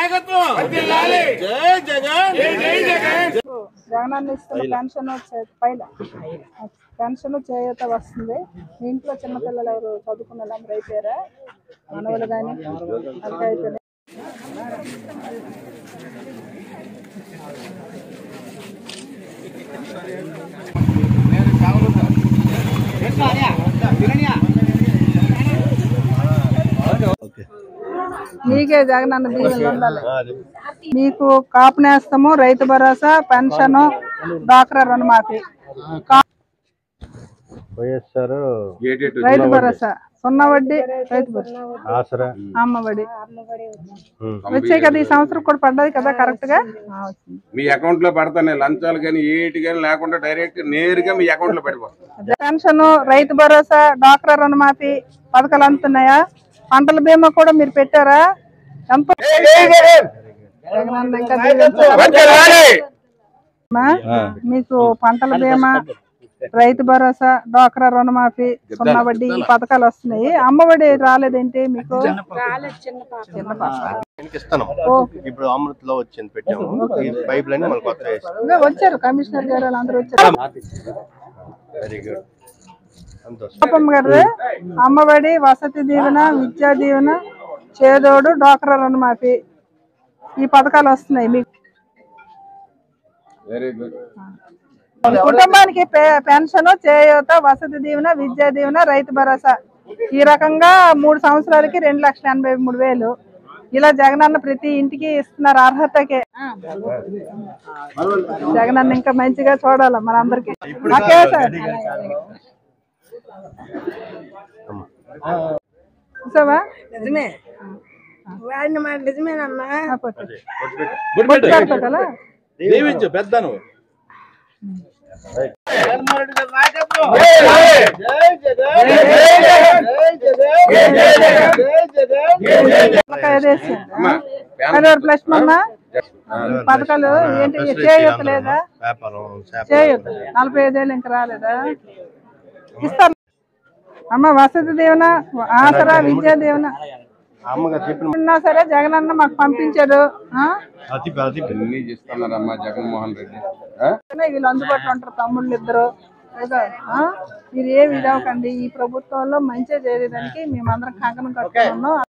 నాయకత్వం జై జగన్ జై జగన్ జగనన్న ఇస్తున్న పెన్షన్ చే- పైన పెన్షన్ చేయూత వస్తుంది మీ ఇంట్లో చిన్నపిల్లలు ఎవరు చదువుకున్న వాళ్ళందరూ అయిపోయారా మనవలు కానీ వాళ్ళకి అయిపోయినాయి మీకే జగనన్న దీవెనలు ఉండాలి మీకు కాపు నేస్తము రైతు భరోసా పెన్షన్ డాక్రా రుణమాఫీ కా- వైఎస్ఆర్ రైతు భరోసా సున్నా వడ్డీ రైతు భరోసా ఆసరా అమ్మ వడ్డీ వచ్చాయి కదా ఈ సంవత్సరం కూడా పడ్డది కదా కరెక్ట్ గా ఆ, వచ్చింది. మీ అకౌంట్ లో పడతానే లంచాలు కానీ ఏటి కానీ లేకుండా డైరెక్ట్ నేరుగా మీ అకౌంట్ లో పడిపోతుంది పెన్షన్ రైతు భరోసా డాక్రా రుణమాఫీ పథకాలు అందుతున్నాయా పంటల బీమా కూడా మీరు పెట్టారా ఎంత జగనన్న ఇంకా దీవించాలి. అమ్మా, మీకు పంటల బీమా రైతు భరోసా డ్వాక్రా రుణమాఫీ సున్నా వడ్డీ ఈ పథకాలు వస్తున్నాయి అమ్మఒడి రాలేదేంటి మీకు చిన్న పాప దీనికి ఇస్తాను ఇప్పుడు అమృత్ లో వచ్చింది పెట్టాము ఈ పైప్ లైన్ మనకు కొత్త వేసాం ఇంకా వచ్చారు కమిషనర్ గారు వాళ్ళందరూ వచ్చారు వెరీ గుడ్ సంతోషం పాపమ్మ గారు అమ్మఒడి వసతి దీవెన విద్యా దీవెన చేదోడు డ్వాక్రా రుణమాఫీ ఈ పథకాలు వస్తున్నాయి మీకు వెరీ గుడ్ కుటుంబానికి పె- పెన్షన్ చేయూత వసతి దీవెన విద్యా దీవెన రైతు భరోసా ఈ రకంగా మూడు సంవత్సరాలకి రెండు లక్షల ఎనభై మూడు వేలు ఇలా జగనన్న ప్రతి ఇంటికి ఇస్తున్నారు అర్హతకే జగనన్న ఇంకా మంచిగా చూడాలి మనందరికి ఓకే సార్ చూసావా నిజమే వాడిని మాట నిజమేనమ్మా ఆ, కొట్టు. కొట్టు కడతావు కదా దీవించు పెద్ద నువ్వు పథకాలు వేసి. పదివేలు ప్లస్ మొన్న పథకాలు ఏంటి చేయూత లేదా వ్యాపారం చేప చేయొద్దు నలభై ఐదేళ్ళు ఇంకా రాలేదా ఇస్తారు అమ్మ వసతి దీవెన ఆసరా విద్యా దీవెన అమ్మగారు చెప్పిన ఉన్నా సరే జగన్ అన్న మాకు పంపించారు ఆ? అతి అతి అన్ని చేస్తున్నారమ్మా జగన్మోహన్ రెడ్డి ఆ? కానీ వీళ్ళు అందుబాటులో ఉంటారు తమ్ముళ్ళు ఇద్దరు ఏదో, ఆ? మీరు ఏమి ఇదవకండి ఈ ప్రభుత్వంలో మంచిగా చేయడానికి మేమందరం కంకణం కట్టుకున్నాం